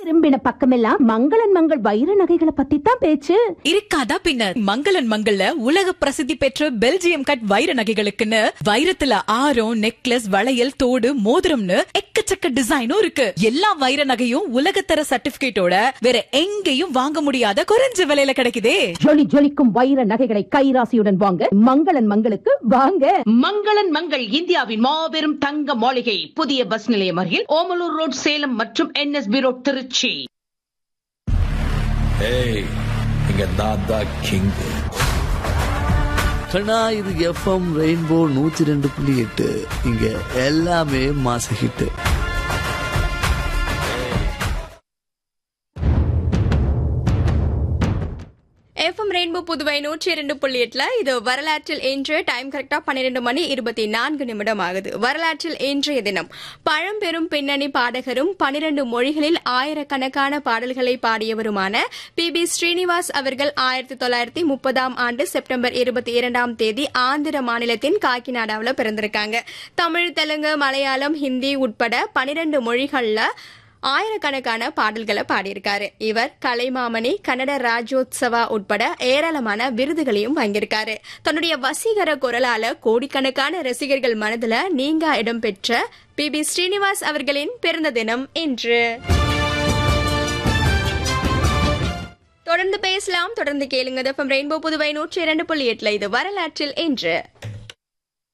திரும்பின பக்கமெல்லாம் மங்களன் மங்கள் வைர நகைகளை பத்தி தான் பேச்சு இருக்காதா பின்ன மங்களன் மங்கள்ல உலக பிரசித்தி பெற்ற பெல்ஜியம் கட் வைர நகைகளுக்குன்னு வைரத்துல ஆரம் நெக்லஸ் வளையல் தோடு மோதிரம்னு எக்கச்சக்க டிசைனும் இருக்கு எல்லா வைர நகையும் உலகத்தர சர்டிபிகேட்டோட வேற எங்கேயும் வாங்க முடியாத குறைஞ்ச விலையில கிடைக்குதே ஜொலி ஜொலிக்கும் வைர நகைகளை கைராசியுடன் வாங்க மங்களன் மங்களுக்கு வாங்க மங்களன் மங்கள் இந்தியாவின் மாபெரும் தங்க மாளிகை புதிய பஸ் நிலையம் அருகில் ஓமலூர் ரோட் சேலம் மற்றும் என்எஸ்பி ரோட் திருச்சி ஏய் இங்க நான் தான் கிங் கண்ணா இது எஃப்எம் ரெயின்போ நூத்தி ரெண்டு புள்ளி எட்டு இங்க எல்லாமே மாச ஹிட்டு எஃப்எம் ரெயின்போ புதுவை நூற்றி இரண்டு புள்ளி எட்டுல இது வரலாற்றில் இன்று டைம் கரெக்டா பன்னிரெண்டு மணி இருபத்தி நான்கு நிமிடம் ஆகுது வரலாற்றில் இன்றைய தினம் பழம்பெரும் பின்னணி பாடகரும் பனிரெண்டு மொழிகளில் ஆயிரக்கணக்கான பாடல்களை பாடியவருமான பி பி ஸ்ரீனிவாஸ் அவர்கள் ஆயிரத்தி தொள்ளாயிரத்தி முப்பதாம் ஆண்டு செப்டம்பர் இருபத்தி இரண்டாம் தேதி ஆந்திர மாநிலத்தின் காக்கிநாடாவில் பிறந்திருக்காங்க தமிழ் தெலுங்கு மலையாளம் ஹிந்தி உட்பட பனிரெண்டு மொழிகள்ல ஆயிரக்கணக்கான பாடல்களை பாடியிருக்காரு இவர் கலைமாமணி கன்னட ராஜோத்சவா உட்பட ஏராளமான விருதுகளையும் வாங்கியிருக்காரு தன்னுடைய வசீகர குரலால கோடிக்கணக்கான ரசிகர்கள் மனதுல நீங்கா இடம்பெற்ற பி பி ஸ்ரீனிவாஸ் அவர்களின் பிறந்த தினம் இன்று தொடர்ந்து பேசலாம் தொடர்ந்து கேளுங்க ரெயின்போ புதுவை நூற்றி இரண்டு புள்ளி எட்டுல இது வரலாற்றில் இன்று